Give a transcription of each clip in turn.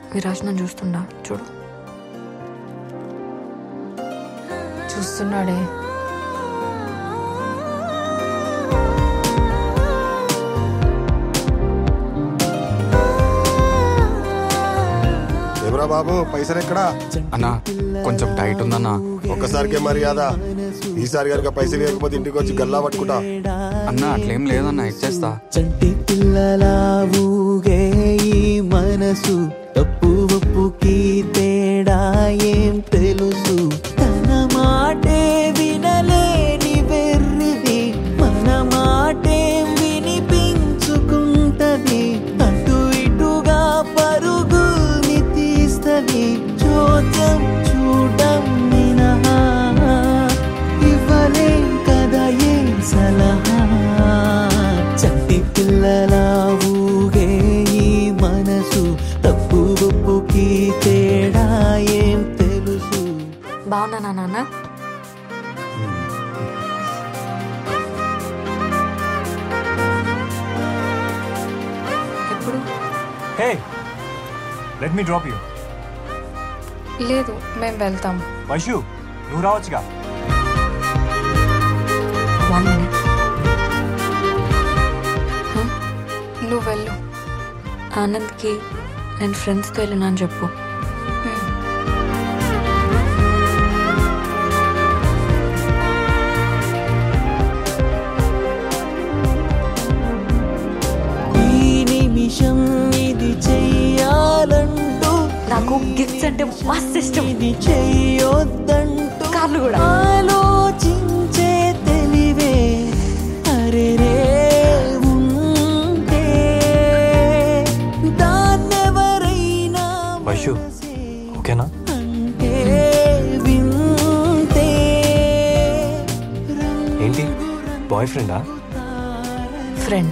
విరాజ్ నన్ను చూస్తుండా చూడు చూస్తున్నాడే ఏమరా బాబు పైసలు ఎక్కడా అన్నా కొంచెం టైట్ ఉందన్నా ఒక్కసారికే మర్యాద ఈసారి కనుక పైసలు లేకపోతే ఇంటికి వచ్చి గల్లా పట్టుకుంటా అన్నా అట్లేం లేదన్నా ఇచ్చేస్తా చంటి పిల్లలా ఊగే ఈ మనసు తప్పు ఒప్పుకి తేడా ఏం తెలుసు తన మాటే వినలేని వెర్రిది మన మాటే వినిపించుకుంటది అటు ఇటుగా పరుగుని తీస్తది చూద్దాం చూడం మినహా ఇవ్వలేం కదా ఏం సలహా చంటి పిల్లల ఊగే ఈ మనసు తప్పు ఒప్పుకి తేడా ఏం తెలుసు బాగున్నానా నాన్న ఎప్పుడు hey let me drop you లేదు మేము వెళ్తాం వైషు నువ్వు రావచ్చుగా వన్ మినిట్ నువ్వు వెళ్ళు ఆనంద్కి నేను ఫ్రెండ్స్తో వెళ్ళినా అని చెప్పు ఈ నిమిషం ఇది చెయ్యాలంటూ నాకు గిఫ్ట్స్ అంటే మస్త్ ఇష్టం ఇది చెయ్యొద్దంటూ కార్లు కూడా ఆలోచించే తెలివే అరే రే ఉంటే దాన్నెవరైనా వైషు ఓకేనా అంటే వింటే ఏంటి బాయ్ ఫ్రెండా ఫ్రెండ్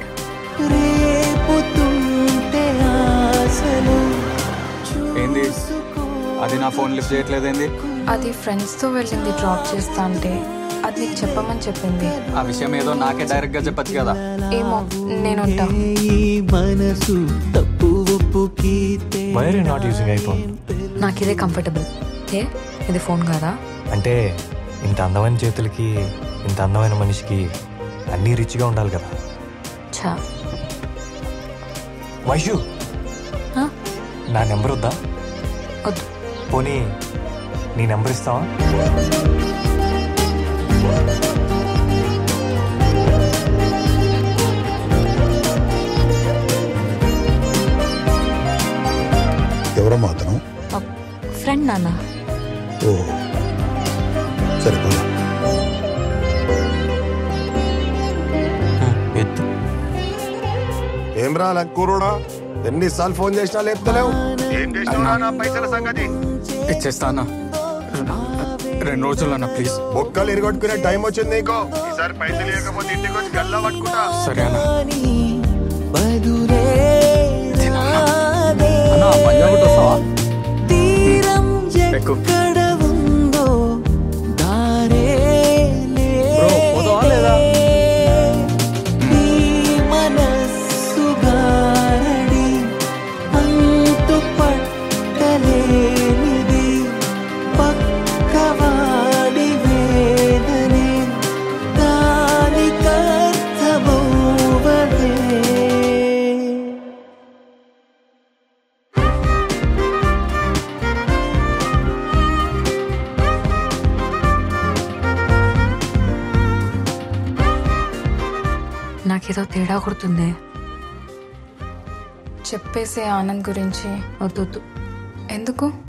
రేపుతుంటే ఆశలు ఏంది అది నా ఫోన్ లిఫ్ట్ చేయట్లేదేంది అది ఫ్రెండ్స్తో వెళ్ళింది డ్రాప్ చేస్తా అంటే అది నీకు చెప్పమని చెప్పింది ఆ విషయం ఏదో నాకే డైరెక్ట్ గా చెప్పొచ్చు కదా ఏమో నేను ఉంటా ఈ మనసు తప్పు ఒప్పుకి why are you not using iPhone నాకు ఇదే కంఫర్టబుల్ ఏ ఇది ఫోన్ కాదా అంటే ఇంత అందమైన చేతులకి ఇంత అందమైన మనిషికి అన్నీ రిచ్గా ఉండాలి కదా ఛా వైషు హ? నా నెంబర్ వద్దా వద్దు పోనీ నీ నెంబర్ ఇస్తావా ఎవరమ్మా అతను ఫ్రెండ్ నాన్న ఓ సరే పోదా ఎత్తు ఏం రా లంకూరుడా ఎన్నిసార్లు ఫోన్ చేసినా లేపుతలేవు ఏం చేసినావురా నా పైసల సంగతి ఇచ్చేస్తా అన్నా రెండు రోజులు అన్న ప్లీజ్ బొక్కలు ఇరగొట్టుకునే టైం వచ్చింది నీకు ఈసారి పైసలు లేకపోతే ఇంటికి వచ్చి గల్లా పట్టుకుంటా సరే అన్న అని బదులే రాదే. అన్నా పంజాబ్ ఒకటి వస్తావా తీరం ఎక్కు. ఎక్కడ ఉందో దారే బ్రో, పోతావా లేదా? నీ మనస్సు గారడి అంతు పట్టలేనిది పక్కవాడి వేదనే దానికర్థమవ్వదే నాకేదో తేడా కొడుతుంది చెప్పేసే ఆనంద్ గురించి వద్దు ఎందుకు